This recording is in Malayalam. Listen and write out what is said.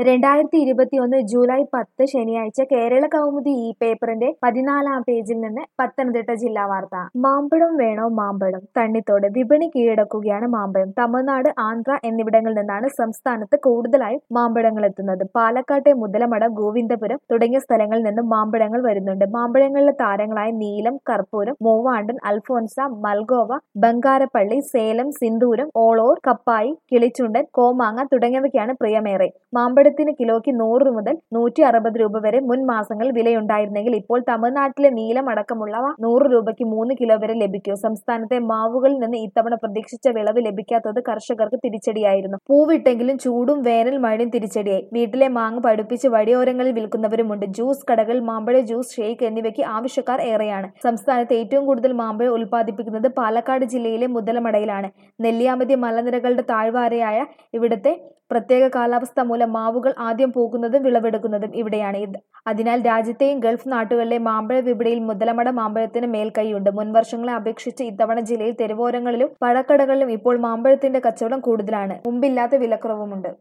രണ്ടായിരത്തി ഇരുപത്തിയൊന്ന് ജൂലൈ പത്ത് ശനിയാഴ്ച കേരള കൗമുദി ഈ പേപ്പറിന്റെ പതിനാലാം പേജിൽ നിന്ന് പത്തനംതിട്ട ജില്ലാ വാർത്ത മാമ്പഴം വേണോ മാമ്പഴം തണ്ണിത്തോട് വിപണി കീഴടക്കുകയാണ് മാമ്പഴം തമിഴ്നാട് ആന്ധ്ര എന്നിവിടങ്ങളിൽ നിന്നാണ് സംസ്ഥാനത്ത് കൂടുതലായും മാമ്പഴങ്ങൾ എത്തുന്നത് പാലക്കാട്ടെ മുതലമടം ഗോവിന്ദപുരം തുടങ്ങിയ സ്ഥലങ്ങളിൽ നിന്നും മാമ്പഴങ്ങൾ വരുന്നുണ്ട് മാമ്പഴങ്ങളിലെ താരങ്ങളായ നീലം കർപ്പൂരം മൂവാണ്ടൻ അൽഫോൻസ മൽഗോവ ബംഗാരപ്പള്ളി സേലം സിന്ദൂരം ഓളൂർ കപ്പായി കിളിച്ചുണ്ടൻ കോമാങ്ങ തുടങ്ങിയവയ്ക്കാണ് പ്രിയമേറെ മാമ്പഴത്തിന് കിലോയ്ക്ക് നൂറ് മുതൽ നൂറ്റി അറുപത് രൂപ വരെ മുൻ മാസങ്ങളിൽ വിലയുണ്ടായിരുന്നെങ്കിൽ ഇപ്പോൾ തമിഴ്നാട്ടിലെ നീലം അടക്കമുള്ളവ നൂറ് രൂപയ്ക്ക് മൂന്ന് കിലോ വരെ ലഭിക്കും സംസ്ഥാനത്തെ മാവുകളിൽ നിന്ന് ഇത്തവണ പ്രതീക്ഷിച്ച വിളവ് ലഭിക്കാത്തത് കർഷകർക്ക് തിരിച്ചടിയായിരുന്നു പൂവിട്ടെങ്കിലും ചൂടും വേനൽ മഴയും തിരിച്ചടിയായി വീട്ടിലെ മാങ്ങ പഴുപ്പിച്ച് വഴിയോരങ്ങളിൽ വിൽക്കുന്നവരുമുണ്ട് ജ്യൂസ് കടകൾ മാമ്പഴ ജ്യൂസ് ഷേക്ക് എന്നിവയ്ക്ക് ആവശ്യക്കാർ ഏറെയാണ് സംസ്ഥാനത്ത് ഏറ്റവും കൂടുതൽ മാമ്പഴം ഉൽപ്പാദിപ്പിക്കുന്നത് പാലക്കാട് ജില്ലയിലെ മുതലമടയിലാണ് നെല്ലിയാമ്പതി മലനിരകളുടെ താഴ്വാരയായ ഇവിടുത്തെ പ്രത്യേക കാലാവസ്ഥ മൂലം മാവുകൾ ആദ്യം പൂക്കുന്നതും വിളവെടുക്കുന്നതും ഇവിടെയാണ് ഇത് അതിനാൽ രാജ്യത്തെയും ഗൾഫ് നാട്ടുകളിലെ മാമ്പഴ വിപണിയിൽ മുതലമട മാമ്പഴത്തിന് മേൽക്കൈയുണ്ട് മുൻവർഷങ്ങളെ അപേക്ഷിച്ച് ഇത്തവണ ജില്ലയിൽ തെരുവോരങ്ങളിലും പഴക്കടകളിലും ഇപ്പോൾ മാമ്പഴത്തിന്റെ കച്ചവടം കൂടുതലാണ് മുമ്പില്ലാത്ത വിലക്കുറവുമുണ്ട്